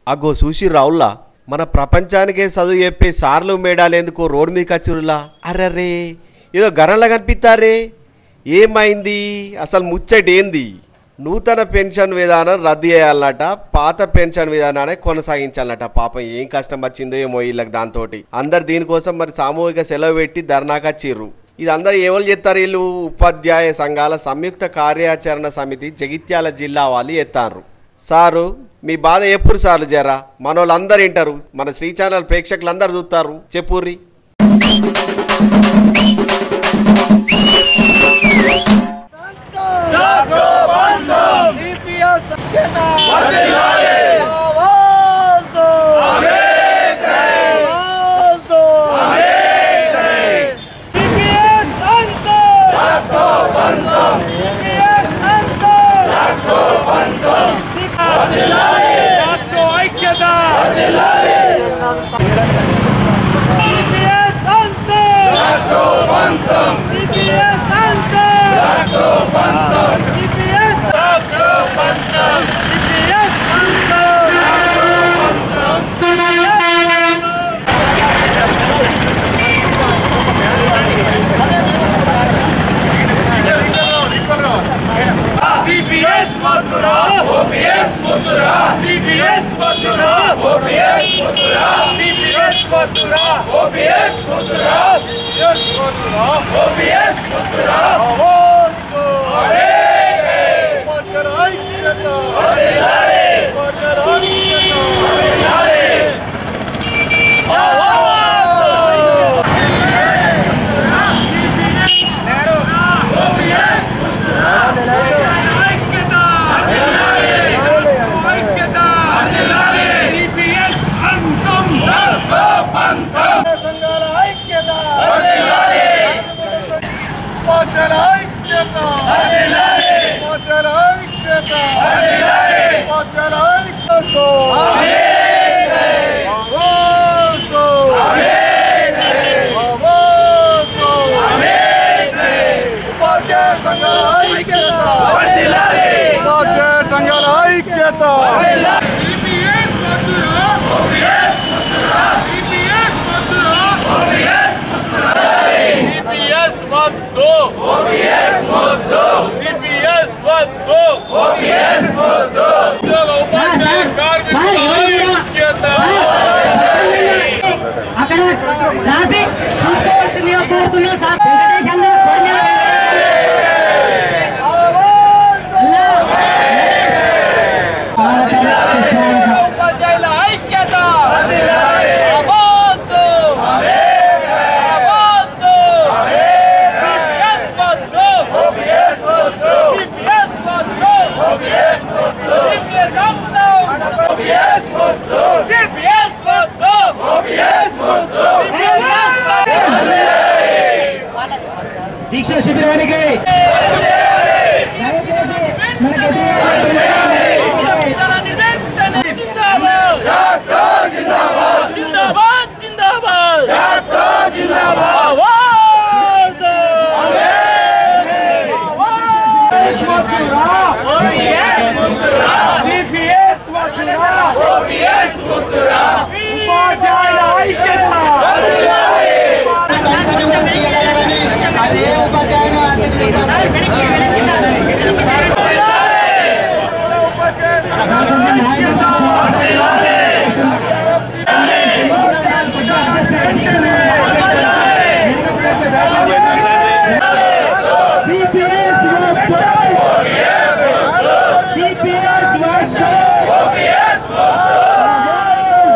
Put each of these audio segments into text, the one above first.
అగో చూసి రావుల్లా మన ప్రపంచానికే చదువు చెప్పే సార్లు మేడాలేందుకు రోడ్డు మీద కచ్చురులా అర్రరే ఏదో గరంలా కనిపిస్తారే ఏమైంది అసలు ముచ్చటేంది నూతన పెన్షన్ విధానం రద్దు చేయాలన్నట పాత పెన్షన్ విధానాన్ని కొనసాగించాలన్నట పాపం ఏం కష్టం వచ్చిందో ఏమో వీళ్ళకి దాంతో అందరు దీనికోసం మరి సామూహిక సెలవు పెట్టి ధర్నాకచ్చిర్రు ఇది అందరు ఎవరు చెప్తారు వీళ్ళు ఉపాధ్యాయ సంఘాల సంయుక్త కార్యాచరణ సమితి జగిత్యాల జిల్లా వాళ్ళు ఎత్తారు సారు మీ బాధ ఎప్పుడు సార్లు జరా మన వాళ్ళందరూ వింటారు మన శ్రీ ఛానల్ ప్రేక్షకులందరూ చూస్తారు చెప్పుర్రి CPS సంఖ్యత ఆవాజ్ దో ఆవాజ్ దో CPS అంతం CPS అంతం జాతో ఐక్యత CPS అంతం CPS అంతం CPS సిపిఎస్ వద్దురా ఓపీఎస్ వద్దురా సిపిఎస్ వద్దురా ఓపీఎస్ వద్దురా సిపిఎస్ వద్దురా ఓపీఎస్ వద్దురా సిపిఎస్ వద్దురా ఓపీఎస్ వద్దురా అవోస్కో అరే పట్టరాయి కేత అరే లారే పట్టరాయి కేత అరే లారే సంఘాల ఐక్యత పట్టణ ఐక్యత పట్టణ ఐక్యత పట్టణ ఐక్యత అవాజో అవాజో ఉపాధ్యాయ సంఘాల ఐక్యత ఉపాధ్యాయ సంఘాల ఐక్యత సిపిఎస్ వద్దు ఓపీఎస్ వద్దు సిపిఎస్ వద్దు ఓపీఎస్ వద్దు ఉద్యోగ ఉపాధ్యాయ కార్మికుల ఐక్యత అక్కడ ట్రాఫిక్ చూసుకోవాల్సిందిగా కోరుతున్నాం సార్ వెంకటేష్ అందరూ కోరిన- ఉపాధ్యాయుల ఐక్యత అవార్డు అవార్డు సిపిఎస్ వద్దు ఓపీఎస్ వద్దు సిపిఎస్ వద్దు ఓపీఎస్ వద్దు సిపిఎస్ అంతం ఓపీఎస్ వద్దు సిపిఎస్ వద్దు ఓపీఎస్ వద్దు సిపిఎస్ దీక్ష శిబిరానికి జిందాబాద్ జిందాబాద్ ఆవాజ్ ఉపాధ్యాయుల ఐక్యత సిపిఎస్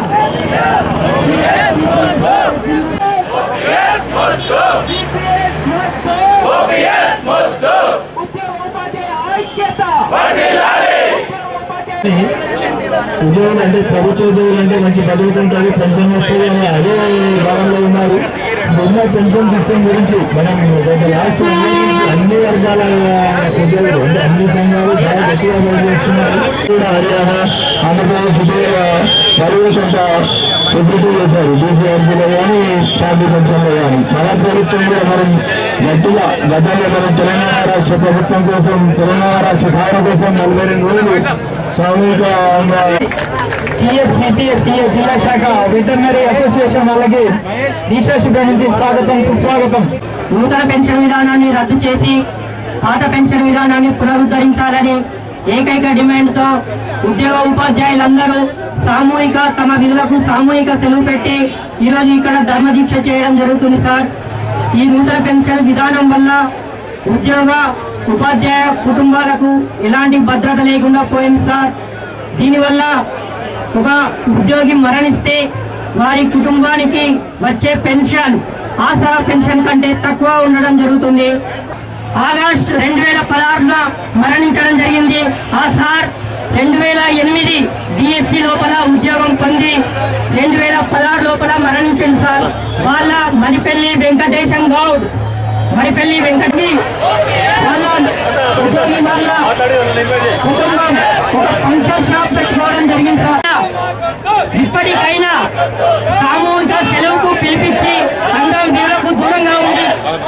ఉద్యోగులు అంటే ప్రభుత్వ ఉద్యోగులు అంటే మంచి బతుకుతుంటుంది పెన్షన్ వస్తుంది అని అదే భావంలో ఉన్నారు ఉన్న పెన్షన్ సిస్టమ్ గురించి మనం గత లాస్ట్ అన్ని వర్గాల ఉద్యోగులు అంటే అన్ని సంఘాలు చాలా గట్టిగా పనిచేస్తున్నారు కూడా హర్యానా ఆంధ్రప్రదేశ్ ఉద్యోగుల బరువు కొంత ఎదురు చేశారు బీసీఆర్సీలో కానీ ఫ్యామిలీ పెన్షన్లో కానీ మన ప్రభుత్వం కూడా మనం గట్టిగా గతంలో మనం తెలంగాణ రాష్ట్ర ప్రభుత్వం కోసం తెలంగాణ రాష్ట్ర సాధన కోసం నలభై రెండు రోజులు సామూహికంగా టిఎస్సిటిఎస్సిఎస్ జిల్లా శాఖ వెటర్నరీ అసోసియేషన్ వాళ్ళకి దీక్షాశిబ నుంచి స్వాగతం సుస్వాగతం నూతన పెన్షన్ విధానాన్ని రద్దు చేసి పాత పెన్షన్ విధానాన్ని పునరుద్ధరించాలని ఏకైక డిమాండ్తో ఉద్యోగ ఉపాధ్యాయులందరూ సామూహిక తమ విధులకు సామూహిక సెలవు పెట్టి ఈరోజు ఇక్కడ ధర్మదీక్ష చేయడం జరుగుతుంది సార్ ఈ నూతన పెన్షన్ విధానం వల్ల ఉద్యోగ ఉపాధ్యాయ కుటుంబాలకు ఎలాంటి భద్రత లేకుండా పోయింది సార్ దీనివల్ల ఒక ఉద్యోగి మరణిస్తే వారి కుటుంబానికి వచ్చే పెన్షన్ ఆసరా పెన్షన్ కంటే తక్కువ ఉండడం జరుగుతుంది ఆగస్టు రెండు వేల పదహారులో మరణించడం జరిగింది ఆ సార్ రెండు వేల ఎనిమిది డిఎస్సి లోపల ఉద్యోగం పొంది రెండు వేల పదహారు లోపల మరణించింది సార్ వాళ్ళ మణిపల్లి వెంకటేశం గౌడ్ మణిపల్లి వెంకటి వాళ్ళ ఉద్యోగి వాళ్ళ కుటుంబం ఒక ఫంక్షన్ షాప్ పెట్టుకోవడం జరిగింది సార్ ఇప్పటికైనా సామూహిక సెలవుకు పిలిపించి అందరం వీళ్ళకు దూరంగా ఉండి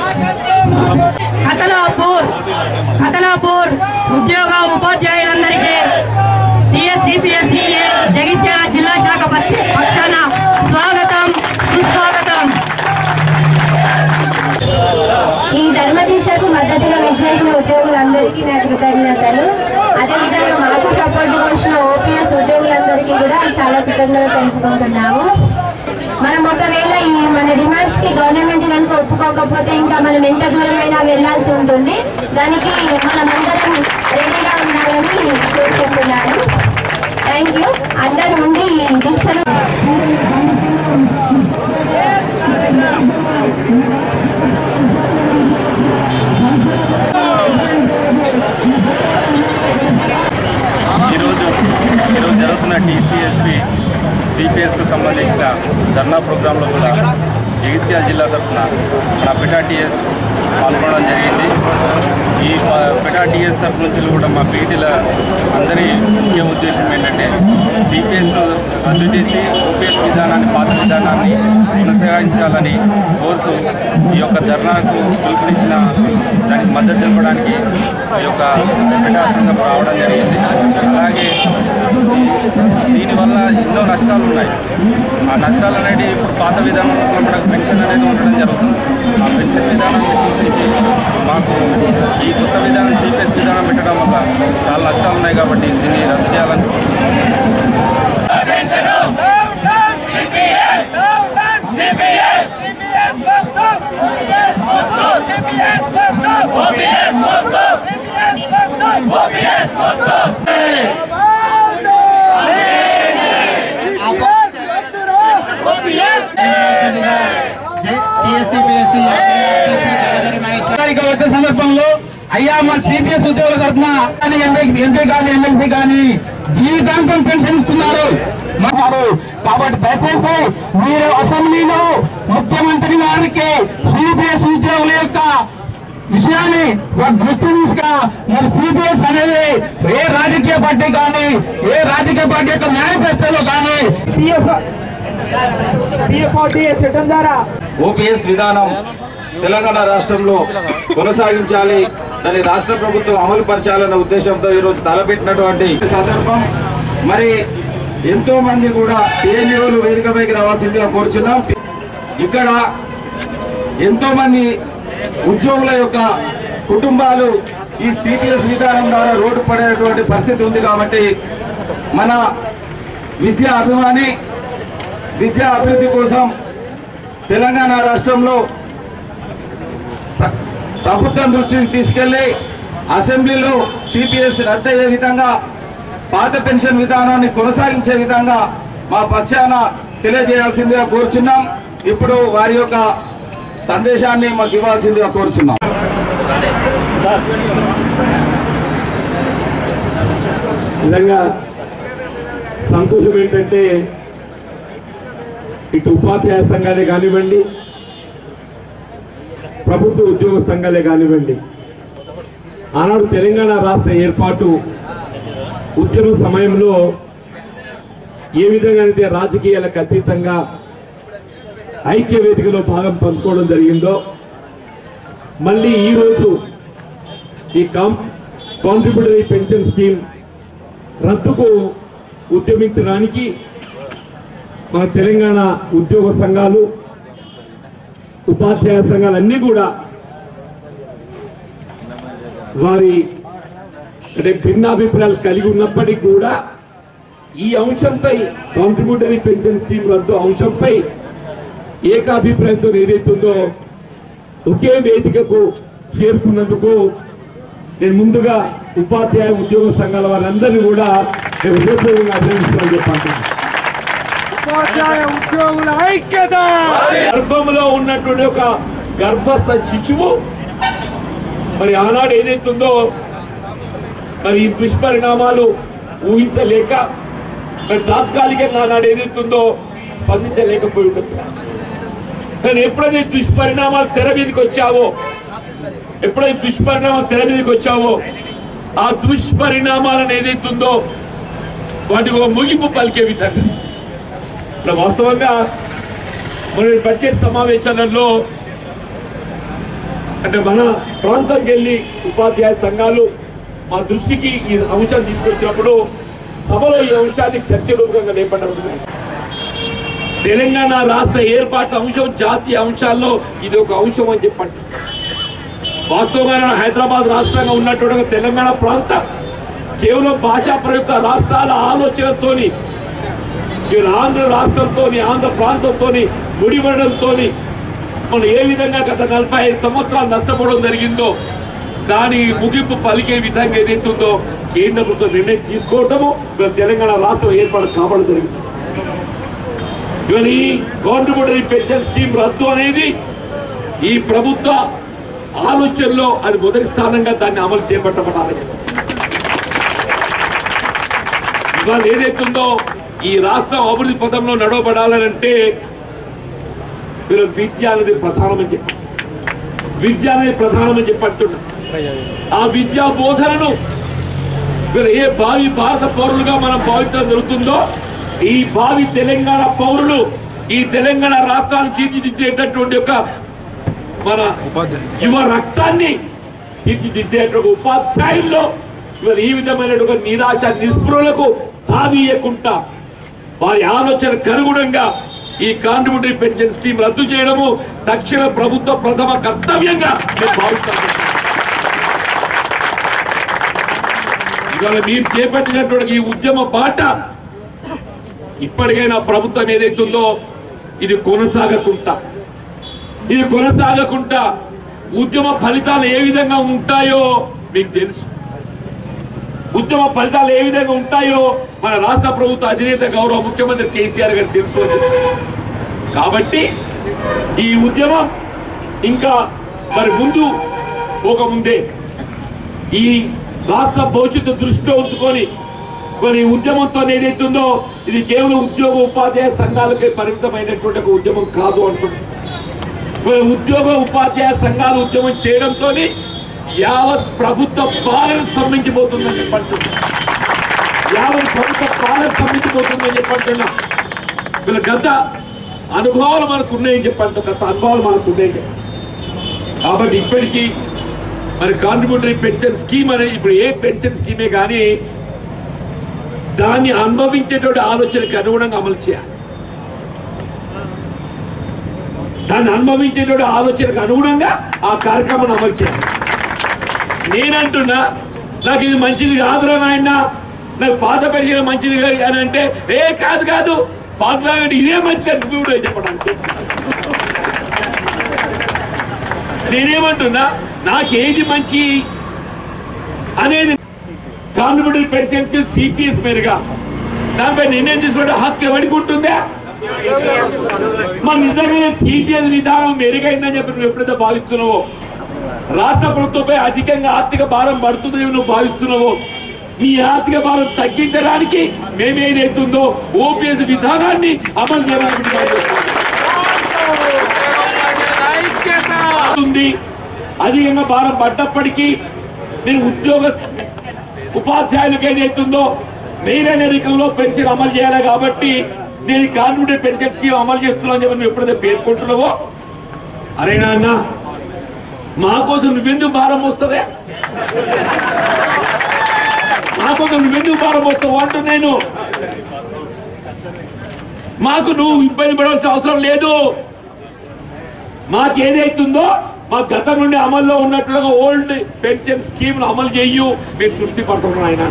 కతలాపూర్ కతలాపూర్ ఉద్యోగ ఉపాధ్యాయులందరికీ టిఎస్సిపిఎస్సిఏ జగిత్యాల జిల్లా శాఖ పక్ష- పక్షాన స్వాగతం సుస్వాగతం ఈ ధర్మదీక్షకు మద్దతుగా విచ్చేసిన ఉద్యోగులందరికీ నా కృతజ్ఞతలు అదేవిధంగా మాకు సపోర్ట్ చేసిన ఓపీఎస్ ఉద్యోగులందరికీ కూడా చాలా కృతజ్ఞతలు తెలుపుకుంటున్నాము మనం ఒకవేళ ఈ మన డిమాండ్స్ కి గవర్నమెంట్ కనుక ఒప్పుకోకపోతే ఇంకా మనం ఎంత దూరమైనా వెళ్ళాల్సి ఉంటుంది దానికి మనం అందరం రెడీగా ఉండాలని కోరుకుంటున్నాను థ్యాంక్ యూ అందరూ ఉండి ఈ దీక్షను ఈరోజు ఈరోజు జరుగుతున్న టీసీఎస్పీ సిపిఎస్కు సంబంధించిన ధర్నా ప్రోగ్రాంలో కూడా జగిత్యాల జిల్లా తరఫున మన పెటా టీఎస్ పాల్గొనడం జరిగింది ఈ ప- పెటా టీఎస్ తరఫు నుంచి కూడా మా పీటీల అందరి ముఖ్య ఉద్దేశం ఏంటంటే సిపిఎస్ను రద్దు చేసి ఓపీఎస్ విధానాన్ని పాత విధానాన్ని కొనసాగించాలని కోరుతూ ఈ యొక్క ధర్నాకు పిలుపునిచ్చిన దానికి మద్దతు తెలపడానికి ఈ యొక్క పెటా సంఘం రావడం జరిగింది అలాగే దీనివల్ల ఎన్నో నష్టాలు ఉన్నాయి ఆ నష్టాలు అనేవి ఇప్పుడు పాత విధానంలో మనకు పెన్షన్ అనేది ఉండడం జరుగుతుంది ఆ పెన్షన్ విధానాన్ని తీసేసి మాకు ఈ కొత్త విధానం సిపిఎస్ విధానం పెట్టడం వల్ల చాలా నష్టాలు ఉన్నాయి కాబట్టి దీన్ని రద్దు చేయాలని కోరుతున్నాను అధికారిక వచ్చే సందర్భంలో అయ్యా మా సిపిఎస్ ఉద్యోగుల తరఫున కానీ ఎంపీ ఎంపీ కానీ ఎమ్మెల్సీ కానీ జీవితాంతం పెన్షన్ ఇస్తున్నారు మాట్లాడు కాబట్టి దయచేసి మీరు అసెంబ్లీలో ముఖ్యమంత్రి గారికి సిపిఎస్ ఉద్యోగుల యొక్క విషయాన్ని ఒక దృష్టి తీసుగా మరి సిపిఎస్ అనేది ఏ రాజకీయ పార్టీ కానీ ఏ రాజకీయ పార్టీ యొక్క మేనిఫెస్టోలో కానీ చట్టం ద్వారా ఓపీఎస్ విధానం తెలంగాణ రాష్ట్రంలో కొనసాగించాలి దాన్ని రాష్ట్ర ప్రభుత్వం అమలు పరచాలన్న ఉద్దేశంతో ఈరోజు తలపెట్టినటువంటి సందర్భం మరి ఎంతో మంది కూడా టీఎన్యూలు వేదికపైకి రావాల్సిందిగా కోరుచున్నాం ఇక్కడ ఎంతో మంది ఉద్యోగుల యొక్క కుటుంబాలు ఈ సిపిఎస్ విధానం ద్వారా రోడ్డు పడేటువంటి పరిస్థితి ఉంది కాబట్టి మన విద్యా అభిమాని విద్యా అభివృద్ధి కోసం తెలంగాణ రాష్ట్రంలో ప్ర- ప్రభుత్వం దృష్టికి తీసుకెళ్లి అసెంబ్లీలో సిపిఎస్ రద్దయ్యే విధంగా పాత పెన్షన్ విధానాన్ని కొనసాగించే విధంగా మా పక్షాన తెలియజేయాల్సిందిగా కోరుచున్నాం ఇప్పుడు వారి యొక్క సందేశాన్ని మాకు ఇవ్వాల్సిందిగా కోరుచున్నాం నిజంగా సంతోషం ఏంటంటే ఇటు ఉపాధ్యాయ సంఘాలే కానివ్వండి ప్రభుత్వ ఉద్యోగ సంఘాలే కానివ్వండి ఆనాడు తెలంగాణ రాష్ట్ర ఏర్పాటు ఉద్యమ సమయంలో ఏ విధంగా అయితే రాజకీయాలకు అతీతంగా ఐక్య వేదికలో భాగం పంచుకోవడం జరిగిందో మళ్ళీ ఈరోజు ఈ కాం కాంట్రిబ్యూటరీ పెన్షన్ స్కీమ్ రద్దుకు ఉద్యమించడానికి మన తెలంగాణ ఉద్యోగ సంఘాలు ఉపాధ్యాయ సంఘాలు అన్నీ కూడా వారి అంటే భిన్నాభిప్రాయాలు కలిగి ఉన్నప్పటికీ కూడా ఈ అంశంపై కాంట్రిబ్యూటరీ పెన్షన్ స్కీమ్ రద్దు అంశంపై ఏకాభిప్రాయంతో ఏదైతుందో ఒకే వేదికకు చేరుకున్నందుకు నేను ముందుగా ఉపాధ్యాయ ఉద్యోగ సంఘాల వారందరినీ కూడా నేను హృదయపూర్వకంగా అభినందిస్తున్నాను చెప్పండి ఉద్యోగుల ఐక్యత గర్భంలో ఉన్నటువంటి ఒక గర్భస్థ శిశువు మరి ఆనాడు ఏదైతుందో మరి ఈ దుష్పరిణామాలు ఊహించలేక మరి తాత్కాలికంగా ఆనాడు ఏదైతుందో స్పందించలేకపోయి ఉండొచ్చు కానీ ఎప్పుడైతే ఈ దుష్పరిణామాలు తెర మీదకి వచ్చావో ఎప్పుడైతే దుష్పరిణామాలు తెర మీదకి వచ్చావో ఆ దుష్పరిణామాలను ఏదైతుందో వాటికి ఒక ముగింపు పలికే విధంగా ఇప్పుడు వాస్తవంగా మన బడ్జెట్ సమావేశాలలో అంటే మన ప్రాంతంకి వెళ్ళి ఉపాధ్యాయ సంఘాలు మా దృష్టికి ఈ అంశాన్ని తీసుకొచ్చినప్పుడు సభలో ఈ అంశాన్ని చర్చ రూపంగా లేపడం తెలంగాణ రాష్ట్ర ఏర్పాటు అంశం జాతీయ అంశాల్లో ఇది ఒక అంశం అని చెప్పండి వాస్తవంగా హైదరాబాద్ రాష్ట్రంగా ఉన్నటువంటి ఒక తెలంగాణ ప్రాంతం కేవలం భాషా ప్రయుక్త రాష్ట్రాల ఆలోచనతోని మీరు ఆంధ్ర రాష్ట్రంతో ఆంధ్ర ప్రాంతంతో ముడిపడడంతో మనం ఏ విధంగా గత నలభై ఐదు సంవత్సరాలు నష్టపోవడం జరిగిందో దాని ముగింపు పలికే విధంగా ఏదైతుందో కేంద్ర ప్రభుత్వం నిర్ణయం తీసుకోవటము ఇవాళ తెలంగాణ రాష్ట్రం ఏర్పాటు కావడం జరిగింది ఇవాళ ఈ కాంట్రిబ్యూటరీ పెన్షన్ స్కీమ్ రద్దు అనేది ఈ ప్రభుత్వ ఆలోచనలో అది మొదటి స్థానంగా దాన్ని అమలు చేపట్టబడాలి ఇవాళ ఏదైతుందో ఈ రాష్ట్రం అభివృద్ధి పథంలో నడవబడాలనంటే మీరు విద్య అనేది ప్రధానమని చెప్పి విద్య అనేది ప్రధానమని చెప్పంటున్నా ఆ విద్యా బోధనను మీరు ఏ భావి భారత పౌరులుగా మనం భావించడం జరుగుతుందో ఈ భావి తెలంగాణ పౌరులు ఈ తెలంగాణ రాష్ట్రాన్ని తీర్చిదిద్దేటటువంటి ఒక మన యువ రక్తాన్ని తీర్చిదిద్దేటువంటి ఉపాధ్యాయుల్లో ఇవాళ ఈ విధమైన ఒక నిరాశ నిస్పృహలకు తావీయకుండా వారి ఆలోచనకు అనుగుణంగా ఈ కాంట్రిబ్యూటరీ పెన్షన్ స్కీమ్ రద్దు చేయడము తక్షణ ప్రభుత్వ ప్రథమ కర్తవ్యంగా నేను భావిస్తాను ఇవాళ మీరు చేపట్టినటువంటి ఈ ఉద్యమ బాట ఇప్పటికైనా ప్రభుత్వం ఏదైతుందో ఇది కొనసాగకుండా ఇది కొనసాగకుండా ఉద్యమ ఫలితాలు ఏ విధంగా ఉంటాయో మీకు తెలుసు ఉద్యమ ఫలితాలు ఏ విధంగా ఉంటాయో మన రాష్ట్ర ప్రభుత్వ అధినేత గౌరవ ముఖ్యమంత్రి కేసీఆర్ గారు తెలుసు అని చెప్పారు. కాబట్టి ఈ ఉద్యమం ఇంకా మరి ముందు పోకముందే ఈ రాష్ట్ర భవిష్యత్తు దృష్టిలో ఉంచుకొని మరి ఈ ఉద్యమంతో ఏదైతుందో ఇది కేవలం ఉద్యోగ ఉపాధ్యాయ సంఘాలకే పరిమితమైనటువంటి ఒక ఉద్యమం కాదు అంటున్నాను మరి ఉద్యోగ ఉపాధ్యాయ సంఘాలు ఉద్యమం చేయడంతో యావత్ ప్రభుత్వ పాలన స్తంభించిపోతుందని చెప్పంటున్నా యావత్ ప్రభుత్వ పాలన స్తంభించిపోతుందని చెప్పంటున్నా వీళ్ళ గత అనుభవాలు మనకు ఉన్నాయని చెప్పంట గత అనుభవాలు మనకు ఉన్నాయని చెప్పండి. కాబట్టి ఇప్పటికీ మరి కాంట్రిబ్యూటరీ పెన్షన్ స్కీమ్ అనేది ఇప్పుడు ఏ పెన్షన్ స్కీమే కానీ దాన్ని అనుభవించేటువంటి ఆలోచనకి అనుగుణంగా అమలు చేయాలి దాన్ని అనుభవించేటువంటి ఆలోచనకు అనుగుణంగా ఆ కార్యక్రమాన్ని అమలు చేయాలి నేనంటున్నా నాకు ఇది మంచిది కాదురా నాయన నాకు పాత పెన్షన్ మంచిది కాదు అని అంటే ఏ కాదు కాదు పాత తాగండి ఇదే మంచిది అని నువ్వు కూడా చెప్పడానికి నేనేమంటున్నా నాకు ఏది మంచి అనేది కాంట్రిబ్యూటరీ పెన్షన్స్ కి సిపిఎస్ మీదుగా దానిపై నిర్ణయం తీసుకుంటే హక్కు ఎవరికి ఉంటుందా మన నిజంగానే సిపిఎస్ విధానం మెరుగైందని చెప్పి నువ్వు ఎప్పుడైతే భావిస్తున్నావో రాష్ట్ర ప్రభుత్వంపై అధికంగా ఆర్థిక భారం పడుతుందని నువ్వు భావిస్తున్నావో నీ ఆర్థిక భారం తగ్గించడానికి మేమేదైతుందో ఓపీఎస్ విధానాన్ని అమలు చేయడానికి ఉంది అధికంగా భారం పడ్డప్పటికీ నేను ఉద్యోగ ఉపాధ్యాయులకు ఏదైతుందో మేలైన రకంలో పెన్షన్ అమలు చేయాలి కాబట్టి నేను కాన్ఫిడెంట్ పెన్షన్ స్కీమ్ అమలు చేస్తున్నాను చెప్పి నువ్వు ఎప్పుడైతే పేర్కొంటున్నావో అరే నాన్న మా కోసం నువ్వెందుకు భారం వస్తుందే మా కోసం నువ్వెందుకు భారం వస్తావు అంటూ నేను మాకు నువ్వు ఇబ్బంది పడాల్సిన అవసరం లేదు మాకు ఏదైతుందో మా గతం నుండి అమల్లో ఉన్నట్లుగా ఓల్డ్ పెన్షన్ స్కీమ్ అమలు చేయు మీరు తృప్తి పడుతున్నారు ఆయన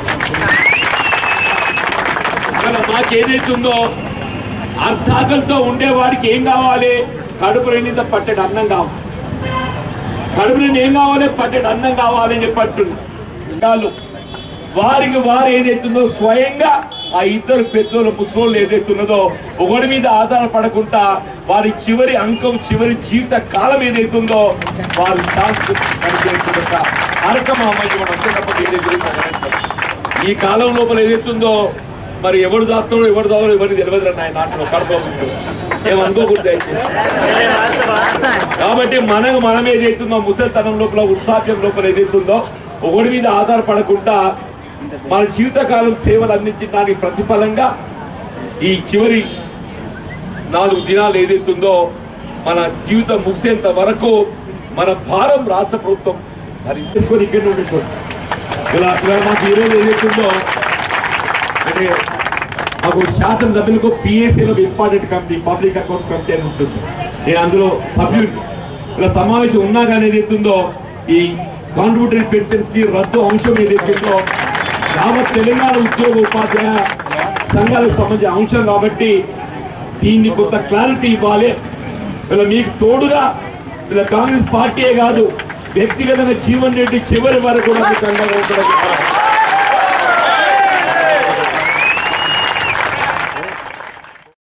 ఇవాళ మాకు ఏదైతుందో అర్థాకలతో ఉండేవాడికి ఏం కావాలి కడుపు నిండిత పట్టెడు అన్నం కావాలి కడుపు నిండి ఏం కావాలి పట్టెడు అన్నం కావాలి అని చెప్పి అంటున్నారు వారికి వారు ఏదైతుందో స్వయంగా ఆ ఇద్దరు పెద్దోళ్ళు ముసలోళ్ళు ఏదైతున్నదో ఒకటి మీద ఆధారపడకుండా వారి చివరి అంకం చివరి జీవిత కాలం ఏదైతుందో వారు శాంతి పనిచేస్తున్న కార్యక్రమం మనం అంతే తప్ప వేరే గురించి అనలేదు. ఈ కాలం లోపల ఏదైతుందో మరి ఎవడు దాస్తాడో ఎవడు దావో ఎవరికి తెలియదు ఆయన నాటలో కడపకుంటూ ఏమనుకోకూడదు దయచేసి కాబట్టి మనకు మనం ఏదైతుందో ముసలితనం లోపల వృద్ధాప్యం లోపల ఏదైతుందో ఒకటి మీద ఆధారపడకుండా మన జీవితకాలం సేవలు అందించడానికి ప్రతిఫలంగా ఈ చివరి నాలుగు దినాలు ఏదైతుందో మన జీవితం ముగిసేంత వరకు మన భారం రాష్ట్ర ప్రభుత్వం మరి తీసుకొని ఇక్కడ ఉండిపోతుంది ఇలా ఇలా మాకు ఈరోజు ఏదైతుందో అంటే మాకు శాసనసభ్యులకు పిఎస్సీలో important committee public accounts committee అని ఉంటుంది నేను అందులో సభ్యుడు ఇలా సమావేశం ఉన్నా కానీ ఏదైతుందో ఈ కాంట్రిబ్యూటరీ పెన్షన్స్ కి రద్దు అంశం ఏదైతుందో యావత్ తెలంగాణ ఉద్యోగ ఉపాధ్యాయ సంఘాలకు సంబంధించిన అంశం కాబట్టి దీన్ని కొంత క్లారిటీ ఇవ్వాలి ఇలా మీకు తోడుగా ఇలా కాంగ్రెస్ పార్టీయే కాదు వ్యక్తిగతంగా జీవన్ రెడ్డి చివరి వరకు కూడా మీకు అండగా ఉంటాడని చెప్పాలి.